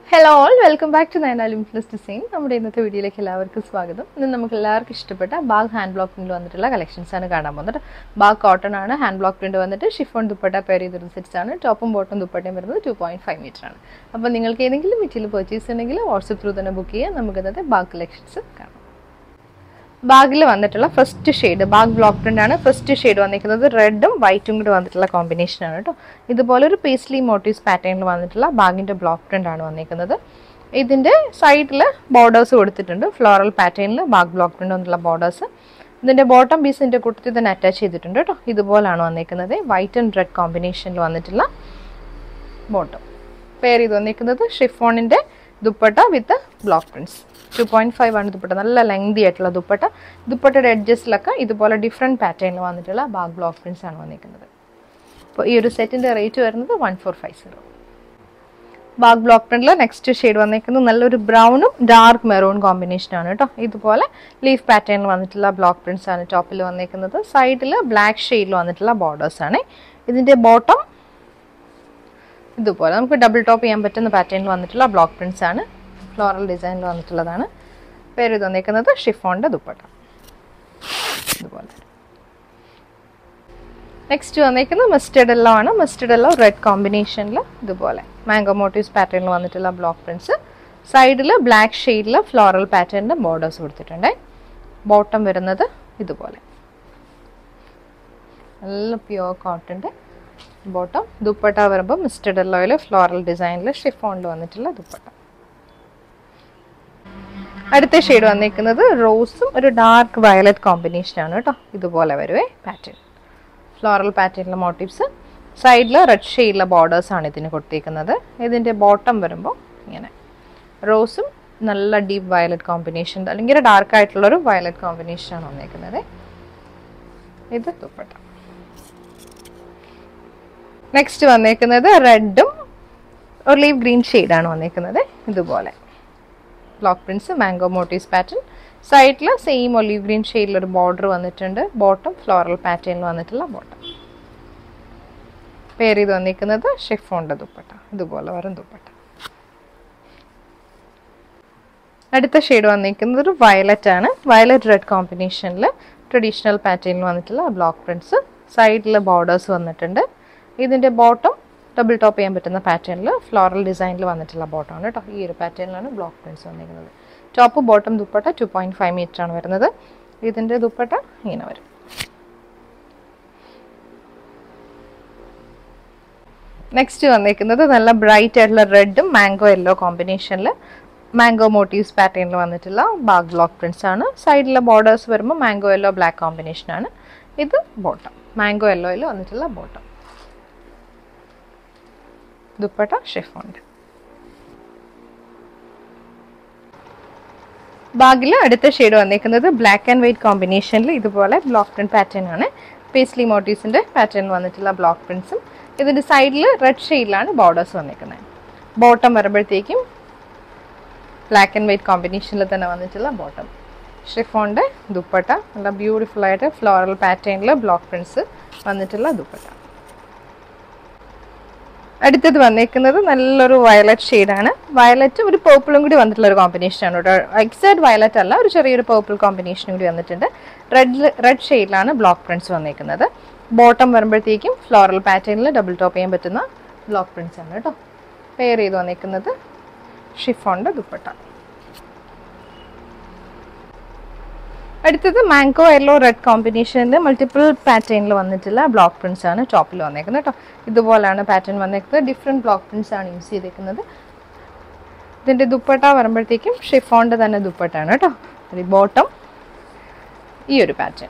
hello all welcome back to Nayana ലിംപ്ലസ് design നമ്മുടെ ഇന്നത്തെ വീഡിയോയിലേക്ക് എല്ലാവർക്കും സ്വാഗതം ഇന്ന് നമുക്ക് എല്ലാവർക്കും ഇഷ്ടപ്പെട്ട ബാഗ് ഹാൻഡ് ബ്ലോക്ക് പ്രിന്റ് വന്നിട്ടുള്ള കളക്ഷൻസ് ആണ് കാണാൻ പോകുന്നത് ബാഗ് കോട്ടൺ ആണ് ഹാൻഡ് ബ്ലോക്ക് പ്രിന്റ് വന്നിട്ട് ഷിഫോൺ ദുപ്പട്ട പെയർ ചെയ്തിരുന്ന സെറ്റ്സ് ആണ് ടോപ്പും ബോട്ടും ദുപ്പട്ടയും വരുന്നത് ടു പോയിന്റ് ഫൈവ് മീറ്റർ ആണ് അപ്പോൾ നിങ്ങൾക്ക് ഏതെങ്കിലും മെറ്റീരിയൽ പർച്ചേസ് ഉണ്ടെങ്കിൽ വാട്സപ്പ് ത്രൂ തന്നെ ബുക്ക് ചെയ്യാം നമുക്ക് ഇന്നത്തെ ബാഗ് കളക്ഷൻസ് കാണാം ബാഗിൽ വന്നിട്ടുള്ള first shade Bagh block print ആണ് ഫസ്റ്റ് ഷെയ്ഡ് വന്നിരിക്കുന്നത് റെഡും വൈറ്റും കൂടി വന്നിട്ടുള്ള കോമ്പിനേഷൻ ആണ് കേട്ടോ ഇതുപോലെ ഒരു പേസ്ലി മോട്ടീവ്സ് പാറ്റേണിൽ വന്നിട്ടുള്ള ബാഗിന്റെ ബ്ലോക്ക് പ്രിന്റ് ആണ് വന്നിരിക്കുന്നത് ഇതിന്റെ സൈഡിൽ ബോർഡേഴ്സ് കൊടുത്തിട്ടുണ്ട് ഫ്ലോറൽ പാറ്റേണിൽ ബാഗ് ബ്ലോക്ക് പ്രിന്റ് വന്നിട്ടുള്ള ബോർഡേഴ്സ് ഇതിന്റെ ബോട്ടം പീസിന്റെ കൂട്ടത്തിൽ തന്നെ അറ്റാച്ച് ചെയ്തിട്ടുണ്ട് കേട്ടോ ഇതുപോലാണ് വന്നിരിക്കുന്നത് വൈറ്റ് ആൻഡ് റെഡ് കോമ്പിനേഷനിൽ വന്നിട്ടുള്ള ബോട്ടം പെയർ ചെയ്ത് വന്നിരിക്കുന്നത് ഷിഫോണിന്റെ dupatta with block prints two point five ആണ് ദുപ്പട്ട നല്ല ലെങ്തി ആയിട്ടുള്ള ദുപ്പട്ട ദുപ്പട്ടയുടെ എഡ്ജസിലൊക്കെ ഇതുപോലെ ഡിഫറെൻറ്റ് പാറ്റേണിൽ വന്നിട്ടുള്ള ബാഗ് ബ്ലോക്ക് പ്രിന്റ്സ് ആണ് വന്നിരിക്കുന്നത് അപ്പോൾ ഈ ഒരു സെറ്റിന്റെ റേറ്റ് വരുന്നത് one four five zero Bagh block പ്രിന്റിൽ നെക്സ്റ്റ് ഷെയ്ഡ് വന്നിരിക്കുന്നത് നല്ലൊരു ബ്രൗണും ഡാർക്ക് മെറൂൺ കോമ്പിനേഷൻ ആണ് കേട്ടോ ഇതുപോലെ ലീഫ് പാറ്റേണിൽ വന്നിട്ടുള്ള ബ്ലോക്ക് പ്രിന്റ്സ് ആണ് ടോപ്പിൽ വന്നിരിക്കുന്നത് സൈഡിൽ ബ്ലാക്ക് ഷെയ്ഡിൽ വന്നിട്ടുള്ള ബോർഡേഴ്സ് ആണ് ഇതിന്റെ ബോട്ടം ഇതുപോലെ നമുക്ക് ഡബിൾ ടോപ്പ് ചെയ്യാൻ പറ്റുന്ന പാറ്റേണിൽ വന്നിട്ടുള്ള ബ്ലോക്ക് പ്രിന്റ്സ് ആണ് ഫ്ലോറൽ ഡിസൈനിൽ വന്നിട്ടുള്ളതാണ് പേര് തന്നിരിക്കുന്നത് ഷിഫോണിന്റെ ദുപ്പട്ട ഇതുപോലെ നെക്സ്റ്റ് വന്നിരിക്കുന്നത് മസ്റ്റേഡ് എല്ലോ ആണ് മസ്റ്റേഡ് എല്ലോ റെഡ് കോമ്പിനേഷനിൽ ഇതുപോലെ മാംഗോ മോട്ടീവ്സ് പാറ്റേണിൽ വന്നിട്ടുള്ള ബ്ലോക്ക് പ്രിന്റ്സ് സൈഡിൽ ബ്ലാക്ക് ഷെയ്ഡിൽ ഫ്ലോറൽ പാറ്റേണിന്റെ ബോർഡേഴ്സ് കൊടുത്തിട്ടുണ്ട് ബോട്ടം വരുന്നത് ഇതുപോലെ നല്ല പ്യുവർ കോട്ടൻ്റെ ബോട്ടം ദുപ്പട്ട വരുമ്പോൾ മിസ്റ്റഡ് എല്ലോയിൽ ഫ്ലോറൽ ഡിസൈനിൽ ഷിഫോണിൽ വന്നിട്ടുള്ള ദുപ്പട്ട അടുത്ത ഷെയ്ഡ് വന്നിരിക്കുന്നത് റോസും ഒരു ഡാർക്ക് വയലറ്റ് കോമ്പിനേഷൻ ആണ് കേട്ടോ ഇതുപോലെ വരുവേ പാറ്റേൺ ഫ്ലോറൽ പാറ്റേണിലെ മോട്ടീവ്സ് സൈഡിൽ റെഡ് ഷെയ്ഡിലെ ബോർഡേഴ്സ് ആണ് ഇതിന് കൊടുത്തിരിക്കുന്നത് ഇതിൻ്റെ ബോട്ടം വരുമ്പോൾ ഇങ്ങനെ റോസും നല്ല ഡീപ്പ് വയലറ്റ് കോമ്പിനേഷൻ അല്ലെങ്കിൽ ഡാർക്ക് ആയിട്ടുള്ളൊരു വയലറ്റ് കോമ്പിനേഷൻ ആണ് വന്നിരിക്കുന്നത് ഇത് ദുപ്പട്ട നെക്സ്റ്റ് വന്നേക്കുന്നത് റെഡും ഒലീവ് ഗ്രീൻ ഷെയ്ഡാണ് വന്നേക്കുന്നത് ഇതുപോലെ block prints mango motives pattern സൈഡിൽ സെയിം ഒലീവ് ഗ്രീൻ ഷെയ്ഡിലൊരു ബോർഡർ വന്നിട്ടുണ്ട് ബോട്ടം ഫ്ലോറൽ പാറ്റേണിൽ വന്നിട്ടുള്ള ബോട്ടം പേര് ചെയ്ത് വന്നിരിക്കുന്നത് ഷിഫോണിൻ്റെ ദുപ്പട്ട ഇതുപോലെ വരും ദുപ്പട്ട അടുത്ത ഷെയ്ഡ് വന്നിരിക്കുന്നത് ഒരു വയലറ്റ് ആണ് വയലറ്റ് റെഡ് കോമ്പിനേഷനിൽ ട്രഡീഷണൽ പാറ്റേണിൽ വന്നിട്ടുള്ള ബ്ലോക്ക് പ്രിന്റ്സ് സൈഡിൽ ബോർഡേഴ്സ് വന്നിട്ടുണ്ട് ഇതിൻ്റെ ബോട്ടം ഡബിൾ ടോപ്പ് ചെയ്യാൻ പറ്റുന്ന പാറ്റേണിൽ ഫ്ലോറൽ ഡിസൈനിൽ വന്നിട്ടുള്ള ബോട്ടമാണ് കേട്ടോ ഈ ഒരു പാറ്റേണിലാണ് ബ്ലോക്ക് പ്രിന്റ്സ് വന്നിരിക്കുന്നത് top bottom dupatta two point five meter ആണ് വരുന്നത് ഇതിൻ്റെ ദുപ്പട്ട ഇങ്ങനെ വരും നെക്സ്റ്റ് വന്നിരിക്കുന്നത് നല്ല ബ്രൈറ്റ് ആയിട്ടുള്ള റെഡും മാംഗോ യെല്ലോ കോമ്പിനേഷനിൽ മാംഗോ മോട്ടീവ്സ് പാറ്റേണിൽ വന്നിട്ടുള്ള ബാഗ് ബ്ലോക്ക് പ്രിന്റ്സ് ആണ് സൈഡിലെ ബോർഡേഴ്സ് വരുമ്പോൾ മാംഗോ യെല്ലോ ബ്ലാക്ക് കോമ്പിനേഷൻ ആണ് ഇത് ബോട്ടം മാംഗോ യെല്ലോയിൽ വന്നിട്ടുള്ള ബോട്ടം ദുപ്പട്ട ഷിഫോണ്ട് ബാഗിൽ അടുത്ത ഷെയ്ഡ് വന്നിരിക്കുന്നത് ബ്ലാക്ക് ആൻഡ് വൈറ്റ് കോമ്പിനേഷനിൽ ഇതുപോലെ ബ്ലോക്ക് പ്രിന്റ് പാറ്റേൺ ആണ് പേസ്ലി മോട്ടീവ്സിന്റെ പാറ്റേൺ വന്നിട്ടുള്ള ബ്ലോക്ക് പ്രിന്റ്സും ഇതിന്റെ സൈഡിൽ റെഡ് ഷെയ്ഡിലാണ് ബോർഡേഴ്സ് വന്നിരിക്കുന്നത് ബോട്ടം വരുമ്പോഴത്തേക്കും ബ്ലാക്ക് ആൻഡ് വൈറ്റ് കോമ്പിനേഷനിൽ തന്നെ വന്നിട്ടുള്ള ബോട്ടം ഷിഫോണിന്റെ ദുപ്പട്ട നല്ല ബ്യൂട്ടിഫുൾ ആയിട്ട് ഫ്ലോറൽ പാറ്റേണിൽ ബ്ലോക്ക് പ്രിന്റ്സ് വന്നിട്ടുള്ള ദുപ്പട്ട അടുത്തത് വന്നേക്കുന്നത് നല്ലൊരു വയലറ്റ് ഷെയ്ഡാണ് വയലറ്റ് ഒരു പേർപ്പിളും കൂടി വന്നിട്ടുള്ള ഒരു കോമ്പിനേഷൻ ആണ് കേട്ടോ എക്സാക്ട് വയലറ്റ് അല്ല ഒരു ചെറിയൊരു പേർപ്പിൾ കോമ്പിനേഷനും കൂടി വന്നിട്ടുണ്ട് റെഡ് റെഡ് ഷെയ്ഡിലാണ് ബ്ലോക്ക് പ്രിന്റ്സ് വന്നേക്കുന്നത് ബോട്ടം വരുമ്പോഴത്തേക്കും ഫ്ലോറൽ പാറ്റേണിൽ ഡബിൾ ടോപ്പ് ചെയ്യാൻ പറ്റുന്ന ബ്ലോക്ക് പ്രിന്റ്സ് ആണ് കേട്ടോ പെയർ ചെയ്ത് വന്നേക്കുന്നത് ഷിഫോണിന്റെ ദുപ്പട്ട അടുത്തത് മാംഗോ യെല്ലോ റെഡ് കോമ്പിനേഷനിൽ മൾട്ടിപ്പിൾ പാറ്റേണിൽ വന്നിട്ടുള്ള ബ്ലോക്ക് പ്രിന്റ്സ് ആണ് ടോപ്പിൽ വന്നേക്കുന്നത് കേട്ടോ ഇതുപോലാണ് പാറ്റേൺ വന്നേക്കുന്നത് ഡിഫറെൻറ്റ് ബ്ലോക്ക് പ്രിന്റ്സ് ആണ് യൂസ് ചെയ്തേക്കുന്നത് ഇതിൻ്റെ ദുപ്പട്ട വരുമ്പോഴത്തേക്കും ഷിഫോണിൻ്റെ തന്നെ ദുപ്പട്ടാണ് കേട്ടോ ബോട്ടം ഈ ഒരു പാറ്റേൺ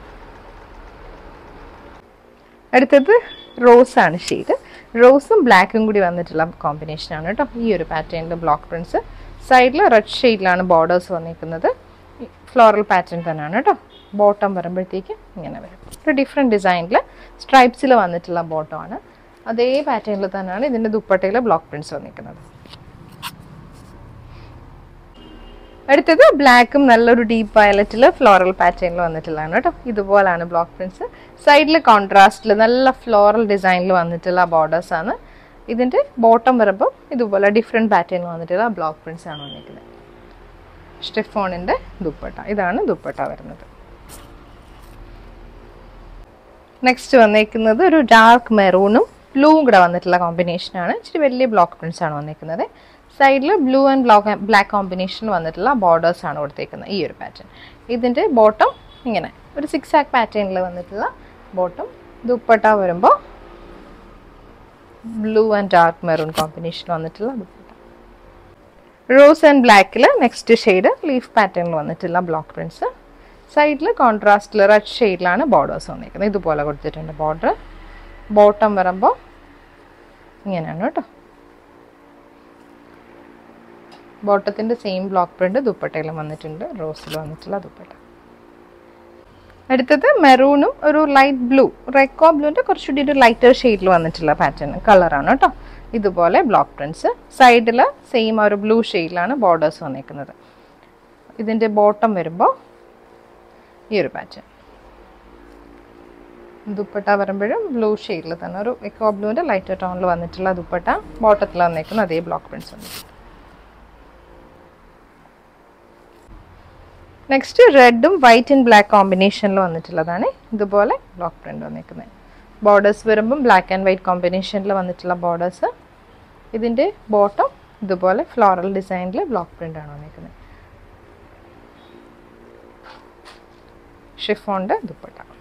അടുത്തത് റോസ് ആണ് ഷെയ്ഡ് റോസും ബ്ലാക്കും കൂടി വന്നിട്ടുള്ള കോമ്പിനേഷൻ ആണ് കേട്ടോ ഈ ഒരു പാറ്റേണിൽ ബ്ലോക്ക് പ്രിന്റ്സ് സൈഡിൽ റെഡ് ഷെയ്ഡിലാണ് ബോർഡേഴ്സ് വന്നിരിക്കുന്നത് ഫ്ലോറൽ പാറ്റേൺ തന്നെയാണ് കേട്ടോ ബോട്ടം വരുമ്പോഴത്തേക്ക് ഇങ്ങനെ വരും ഒരു ഡിഫറെൻറ്റ് ഡിസൈനിൽ സ്ട്രൈപ്സിൽ വന്നിട്ടുള്ള ബോട്ടമാണ് അതേ പാറ്റേണിൽ തന്നെയാണ് ഇതിൻ്റെ ദുപ്പട്ടയിൽ ബ്ലോക്ക് പ്രിന്റ്സ് വന്നിരിക്കുന്നത് അടുത്തത് ബ്ലാക്കും നല്ലൊരു ഡീപ്പ് വയലറ്റിൽ ഫ്ലോറൽ പാറ്റേണിൽ വന്നിട്ടുള്ളതാണ് കേട്ടോ ഇതുപോലാണ് ബ്ലോക്ക് പ്രിന്റ്സ് സൈഡിൽ കോൺട്രാസ്റ്റിൽ നല്ല ഫ്ലോറൽ ഡിസൈനിൽ വന്നിട്ടുള്ള ബോർഡേഴ്സ് ആണ് ഇതിൻ്റെ ബോട്ടം വരുമ്പോൾ ഇതുപോലെ ഡിഫറെൻറ്റ് പാറ്റേണിൽ വന്നിട്ടുള്ള ബ്ലോക്ക് പ്രിൻസ് ആണ് വന്നിരിക്കുന്നത് സ്റ്റെഫോണിൻ്റെ ദുപ്പട്ട ഇതാണ് ദുപ്പട്ട വരുന്നത് നെക്സ്റ്റ് വന്നേക്കുന്നത് ഒരു ഡാർക്ക് മെറൂണും ബ്ലൂവും കൂടെ വന്നിട്ടുള്ള കോമ്പിനേഷനാണ് ഇച്ചിരി വലിയ ബ്ലോക്ക് പ്രിൻസ് ആണ് വന്നിരിക്കുന്നത് സൈഡിൽ ബ്ലൂ ആൻഡ് ബ്ലോക്ക് ബ്ലാക്ക് കോമ്പിനേഷനിൽ വന്നിട്ടുള്ള ബോർഡേഴ്സ് ആണ് കൊടുത്തേക്കുന്നത് ഈ ഒരു പാറ്റേൺ ഇതിൻ്റെ ബോട്ടം ഇങ്ങനെ ഒരു സിക്സ് ആക്ക് പാറ്റേണിൽ വന്നിട്ടുള്ള ബോട്ടം ദുപ്പട്ട വരുമ്പോൾ blue and dark maroon combination വന്നിട്ടുള്ള ദുപ്പട്ട റോസ് ആൻഡ് ബ്ലാക്കിൽ നെക്സ്റ്റ് ഷെയ്ഡ് ലീഫ് പാറ്റേണിൽ വന്നിട്ടുള്ള ബ്ലോക്ക് പ്രിൻസ് സൈഡിൽ കോൺട്രാസ്റ്റിൽ റെഡ് ഷെയ്ഡിലാണ് ബോർഡേഴ്സ് വന്നിരിക്കുന്നത് ഇതുപോലെ കൊടുത്തിട്ടുണ്ട് ബോർഡർ ബോട്ടം വരുമ്പോൾ ഇങ്ങനെയാണ് കേട്ടോ ബോട്ടത്തിൻ്റെ സെയിം ബ്ലോക്ക് പ്രിന്റ് ദുപ്പട്ടയിലും വന്നിട്ടുണ്ട് റോസിൽ വന്നിട്ടുള്ള ദുപ്പട്ട അടുത്തത് മെറൂണും ഒരു ലൈറ്റ് ബ്ലൂ റെക്കോ ബ്ലൂവിൻ്റെ കുറച്ചുകൂടി ഒരു ലൈറ്റർ ഷെയ്ഡിൽ വന്നിട്ടുള്ള പാറ്റേൺ കളറാണ് കേട്ടോ ഇതുപോലെ ബ്ലോക്ക് പ്രിന്റ്സ് സൈഡിൽ സെയിം ഒരു ബ്ലൂ ഷെയ്ഡിലാണ് ബോർഡേഴ്സ് വന്നിരിക്കുന്നത് ഇതിൻ്റെ ബോട്ടം വരുമ്പോൾ ഈ ഒരു പാറ്റേൺ ദുപ്പട്ട വരുമ്പോഴും ബ്ലൂ ഷെയ്ഡിൽ തന്നെ ഒരു എക്കോ ബ്ലൂവിൻ്റെ ലൈറ്റർ ടോണിൽ വന്നിട്ടുള്ള ദുപ്പട്ട ബോട്ടത്തിൽ വന്നേക്കുന്ന അതേ ബ്ലോക്ക് പ്രിന്റ്സ് വന്നിട്ടുണ്ട് നെക്സ്റ്റ് റെഡും വൈറ്റ് ആൻഡ് ബ്ലാക്ക് കോമ്പിനേഷനിൽ വന്നിട്ടുള്ളതാണ് ഇതുപോലെ ബ്ലോക്ക് പ്രിന്റ് വന്നിരിക്കുന്നത് ബോർഡേഴ്സ് വരുമ്പം ബ്ലാക്ക് ആൻഡ് വൈറ്റ് കോമ്പിനേഷനിൽ വന്നിട്ടുള്ള ബോർഡേഴ്സ് ഇതിൻ്റെ ബോട്ടം ഇതുപോലെ ഫ്ലോറൽ ഡിസൈനിൽ ബ്ലോക്ക് പ്രിന്റ് ആണ് വന്നിരിക്കുന്നത് ഷിഫോണിൻ്റെ ദുപ്പട്ട